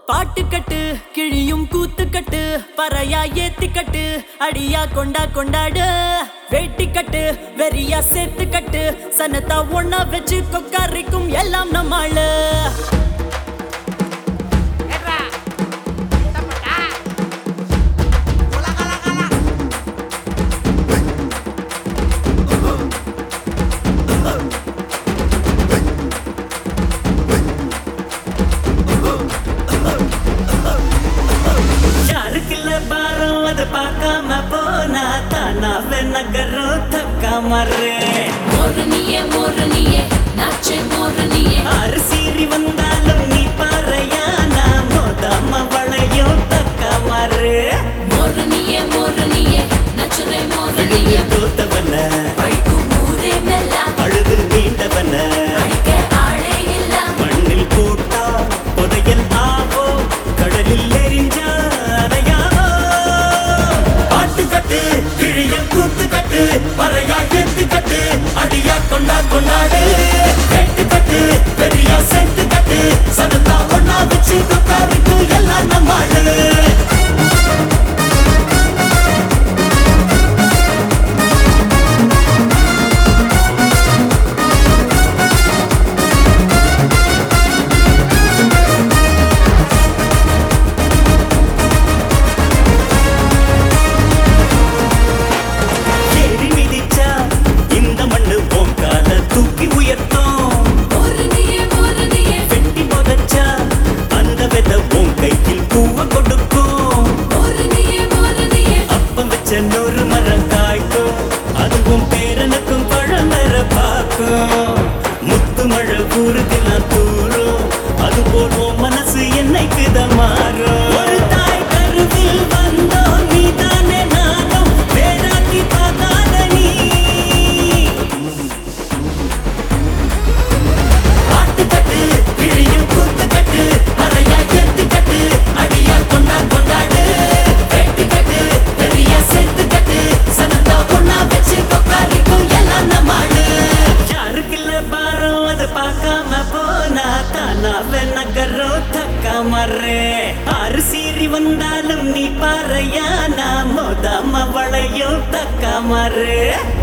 பாட்டு கட்டு கிழியும் கூத்து கட்டு பறையா ஏத்தி கட்டு அடியா கொண்டா கொண்டாடு வேட்டி கட்டு வெறியா சேர்த்து கட்டு சனத்தா ஒன்னா வச்சு கொக்காரிக்கும் எல்லாம் நம்மாளு ஏட்ரா தப்பட்டா உலகலகல யாருக்குள்ள பாரம் அது பார்க்காம போனா தானாவே நகரும் தக்கா மறு மோரணியே மோரணியே நாச்சே மோரணியே ஆறு சீறி வந்தாலும் நீ பாறையா நான் மோதாம வளையும் தக்கா மறு மோரணியே மோரணியே நச்சுரே மோரணியே தோத்தவன பழிக்கும் ஊரே மெல்லாம் அழுது நீண்டவன அழிக்க ஆளே இல்ல மண்ணில் போட்டா புதையல் ஆவோ கடலில் எரிஞ்சா அதையாவோ பாட்டு கட்டு கிழிய கூத்து கட்டு பறையா எத்து கட்டு அடியா கொண்டா கொண்டாடு வெட்டு கட்டு பெரியா செத்து கட்டு சதத்தா ஒன்னா வச்சு கொக்காரிக்கு எல்லாம் நம்மாடு ஏறி மிதிச்சா இந்த மண்ணு போக்கால தூக்கி உயர்த்தும் மோரணியே மோரணியே வெட்டி புதைச்சா அந்த வித உன் கையில் பூவ கொடுக்கும் மோரணியே மோரணியே அப்பம் வச்ச நூறு மரம் காய்க்கும் அதுவும் பேரனுக்கும் பழமர பார்க்கும் முத்து மழை ஊருக்கெல்லாம் தூரும் அது போல் உன் மனசு என்னைக்குதான் மாறும் ஒரு தாய் கருவில் வந்தோம் நீதானே நானும் வேறாக்கி பார்க்காத நீ பாட்டு கட்டு கிழியும் கூத்து கட்டு அறையா எத்து கட்டு அடியா கொண்டா கொண்டாடு வெட்டு கட்டு பெரிய செத்து கட்டு சனத்தா பொண்ணா வச்சு கொக்காரிக்கும் எல்லாம் நம்மாடு யாருக்குள்ள பாரம் அது பார்க்காம போனா தானாவே நகரும் தக்கா மர்றே ஆறு சீறி வந்தாலும் நீ பாறையா நான் மோதாம வளையும் தக்கா மர்றே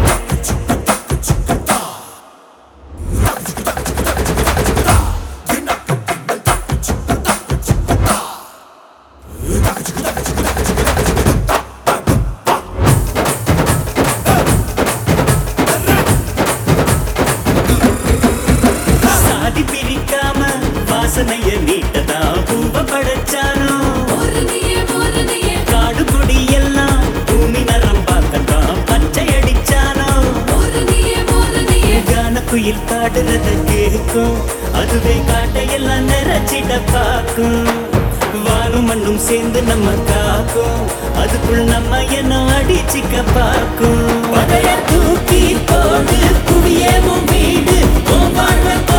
சாதி பிரிக்காம வாசனைய நீட்டதா பூவ படைச்சானோ மோரணியே மோரணியே காடு கொடி எல்லாம் பூமி நரம் பார்க்கத்தான் பச்சை அடிச்சானோ மோரணியே மோரணியே கான குயில் பாடுறத கேட்கும் அதுவே காட்டையெல்லாம் நிறைச்சிட பார்க்கும் வானும் மண்ணும் சேர்ந்து நம்ம காக்கும் அதுக்குள் நம்ம என்ன அடிச்சுக்க பார்க்கும் பதைய தூக்கி போடு குவியவும் வீடு உன் வாழ்வை